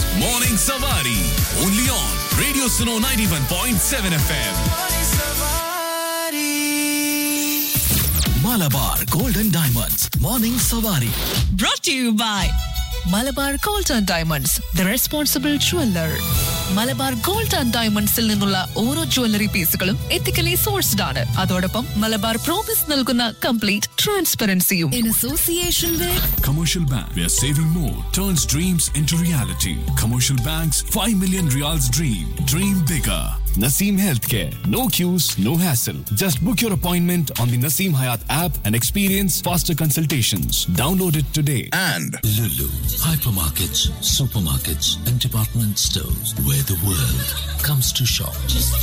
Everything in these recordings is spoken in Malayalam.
Morning Savari. Only on Radio Suno 91.7 FM. Malabar Golden Diamonds. Morning Savari. brought to you by Malabar gold and diamonds the responsible jeweller Malabar gold and ഡയമണ്ട്സിൽ നിന്നുള്ള ഓരോ ജ്വല്ലറി പീസുകളും എത്തിക്കലി സോഴ്സ്ഡ് ആണ് അതോടൊപ്പം മലബാർ പ്രോമിസ് നൽകുന്ന കംപ്ലീറ്റ് ട്രാൻസ്പെറൻസിയും in association with Commercial Bank, where saving more turns dreams into reality. Commercial Bank's 5 million reals dream. Dream bigger. Naseem Healthcare. No queues, no hassle. Just book your appointment on the Naseem Hayat app and experience faster consultations. Download it today. and Lulu, hypermarkets, supermarkets, and department stores where the world comes to shop.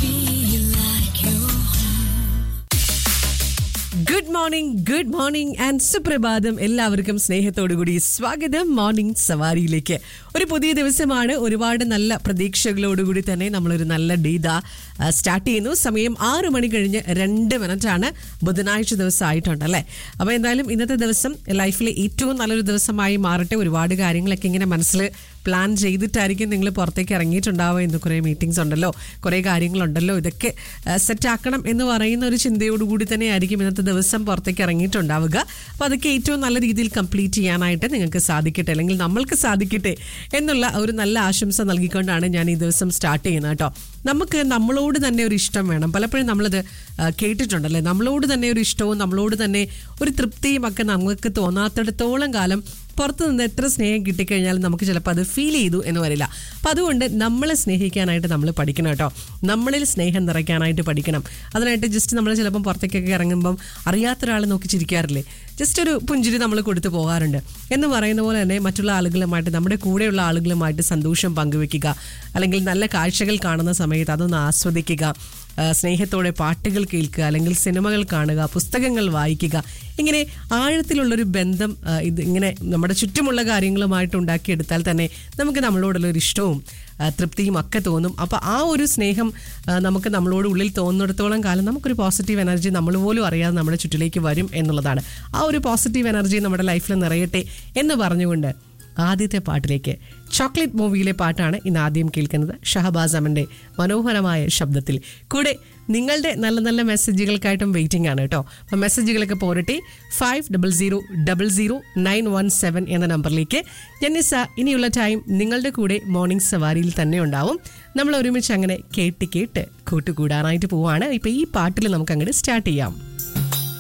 Good morning good morning and സുപ്രഭാതം എല്ലാവർക്കും സ്നേഹത്തോടുകൂടി സ്വാഗതം മോർണിംഗ് സവാരിയിലേക്ക് ഒരു പുതിയ ദിവസമാണ് ഒരുപാട് നല്ല പ്രതീക്ഷകളോടുകൂടി തന്നെ നമ്മളൊരു നല്ല ഡേ ഇതാ സ്റ്റാർട്ട് ചെയ്യുന്നു സമയം ആറ് മണി കഴിഞ്ഞ് രണ്ട് മിനിറ്റാണ് ബുധനാഴ്ച ദിവസം ആയിട്ടുണ്ട് അല്ലേ അപ്പോൾ എന്തായാലും ഇന്നത്തെ ദിവസം ലൈഫിലെ ഏറ്റവും നല്ലൊരു ദിവസമായി മാറട്ടെ ഒരുപാട് കാര്യങ്ങളൊക്കെ ഇങ്ങനെ മനസ്സിൽ പ്ലാൻ ചെയ്തിട്ടായിരിക്കും നിങ്ങൾ പുറത്തേക്ക് ഇറങ്ങിയിട്ടുണ്ടാവുക ഇന്ന് കുറേ മീറ്റിംഗ്സ് ഉണ്ടല്ലോ കുറേ കാര്യങ്ങളുണ്ടല്ലോ ഇതൊക്കെ സെറ്റ് ആക്കണം എന്ന് പറയുന്ന ഒരു ചിന്തയോടുകൂടി തന്നെ ആയിരിക്കും ഇന്നത്തെ ദിവസം പുറത്തേക്ക് ഇറങ്ങിയിട്ടുണ്ടാവുക അപ്പോൾ അതൊക്കെ ഏറ്റവും നല്ല രീതിയിൽ കംപ്ലീറ്റ് ചെയ്യാനായിട്ട് നിങ്ങൾക്ക് സാധിക്കട്ടെ അല്ലെങ്കിൽ നമ്മൾക്ക് സാധിക്കട്ടെ എന്നുള്ള ഒരു നല്ല ആശംസ നൽകിക്കൊണ്ടാണ് ഞാൻ ഈ ദിവസം സ്റ്റാർട്ട് ചെയ്യുന്നത് കേട്ടോ നമുക്ക് നമ്മളോട് തന്നെ ഒരു ഇഷ്ടം വേണം പലപ്പോഴും നമ്മളത് ആ, കേട്ടിട്ടുണ്ടല്ലേ നമ്മളോട് തന്നെ ഒരു ഇഷ്ടവും നമ്മളോട് തന്നെ ഒരു തൃപ്തിയും ഒക്കെ നമുക്ക് തോന്നാത്തിടത്തോളം കാലം പുറത്ത് നിന്ന് എത്ര സ്നേഹം കിട്ടിക്കഴിഞ്ഞാലും നമുക്ക് ചിലപ്പോൾ അത് ഫീൽ ചെയ്തു എന്ന് വരില്ല അപ്പം അതുകൊണ്ട് നമ്മളെ സ്നേഹിക്കാനായിട്ട് നമ്മൾ പഠിക്കണം കേട്ടോ നമ്മളിൽ സ്നേഹം നിറയ്ക്കാനായിട്ട് പഠിക്കണം അതിനായിട്ട് ജസ്റ്റ് നമ്മൾ ചിലപ്പം പുറത്തേക്കൊക്കെ ഇറങ്ങുമ്പം അറിയാത്ത ഒരാളെ നോക്കി ചിരിക്കാറില്ലേ ജസ്റ്റ് ഒരു പുഞ്ചിരി നമ്മൾ കൊടുത്തു പോകാറുണ്ട് എന്ന് പറയുന്ന പോലെ തന്നെ മറ്റുള്ള ആളുകളുമായിട്ട് നമ്മുടെ കൂടെയുള്ള ആളുകളുമായിട്ട് സന്തോഷം പങ്കുവെക്കുക അല്ലെങ്കിൽ നല്ല കാഴ്ചകൾ കാണുന്ന സമയത്ത് അതൊന്ന് ആസ്വദിക്കുക ആ, സ്നേഹത്തോടെ പാട്ടുകൾ കേൾക്കുക അല്ലെങ്കിൽ സിനിമകൾ കാണുക പുസ്തകങ്ങൾ വായിക്കുക ഇങ്ങനെ ആഴത്തിലുള്ളൊരു ബന്ധം ആ, ഇത് ഇങ്ങനെ നമ്മുടെ ചുറ്റുമുള്ള കാര്യങ്ങളുമായിട്ട് ഉണ്ടാക്കിയെടുത്താൽ തന്നെ നമുക്ക് നമ്മളോടുള്ള ഒരു ഇഷ്ടവും ആ, തൃപ്തിയും ഒക്കെ തോന്നും അപ്പോൾ ആ ഒരു സ്നേഹം ആ, നമുക്ക് നമ്മളോട് ഉള്ളിൽ തോന്നുന്നിടത്തോളം കാലം നമുക്കൊരു പോസിറ്റീവ് എനർജി നമ്മൾ പോലും അറിയാതെ നമ്മുടെ ചുറ്റിലേക്ക് വരും എന്നുള്ളതാണ് ആ ഒരു പോസിറ്റീവ് എനർജി നമ്മുടെ ലൈഫിൽ നിറയട്ടെ എന്ന് പറഞ്ഞുകൊണ്ട് ആദ്യത്തെ പാട്ടിലേക്ക് ചോക്ലേറ്റ് മൂവിയിലെ പാട്ടാണ് ഇന്ന് ആദ്യം കേൾക്കുന്നത് ഷഹബാസ് അമന്റെ മനോഹരമായ ശബ്ദത്തിൽ കൂടെ നിങ്ങളുടെ നല്ല നല്ല മെസ്സേജുകൾക്കായിട്ടും വെയിറ്റിംഗ് ആണ് കേട്ടോ അപ്പം മെസ്സേജുകളൊക്കെ പോരട്ടെ five double zero double zero nine one seven എന്ന നമ്പറിലേക്ക് ജന്നിസ ഇനിയുള്ള ടൈം നിങ്ങളുടെ കൂടെ മോർണിംഗ് സവാരിയിൽ തന്നെ ഉണ്ടാവും നമ്മൾ ഒരുമിച്ച് അങ്ങനെ കേട്ട് കേട്ട് കൂട്ടുകൂടാനായിട്ട് പോവാണ് ഇപ്പം ഈ പാട്ടിൽ നമുക്ക് അങ്ങോട്ട് സ്റ്റാർട്ട് ചെയ്യാം